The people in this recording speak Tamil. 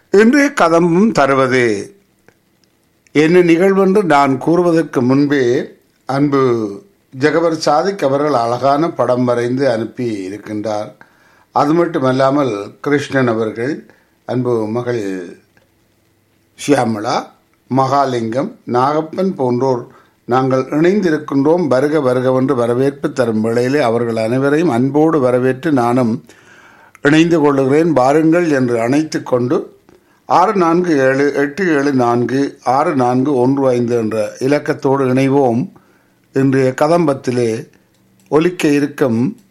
இன்றைய கதம்பும் தருவது என்ன நிகழ்வென்று நான் கூறுவதற்கு முன்பே அன்பு ஜெகவர் சாதிக் அவர்கள் அழகான படம் வரைந்து அனுப்பி இருக்கின்றார் அது மட்டுமல்லாமல் கிருஷ்ணன் அவர்கள் அன்பு மகள் ஷியாமளா மகாலிங்கம் நாகப்பன் போன்றோர் நாங்கள் இணைந்திருக்கின்றோம் வருக வருகவென்று வரவேற்பு தரும் வேளையிலே அவர்கள் அனைவரையும் அன்போடு வரவேற்று நானும் இணைந்து கொள்ளுகிறேன் வாருங்கள் என்று அணைத்து கொண்டு ஆறு நான்கு ஏழு எட்டு ஏழு நான்கு ஆறு நான்கு ஒன்று ஐந்து என்ற இலக்கத்தோடு இணைவோம் இன்றைய கதம்பத்திலே ஒலிக்க இருக்கும்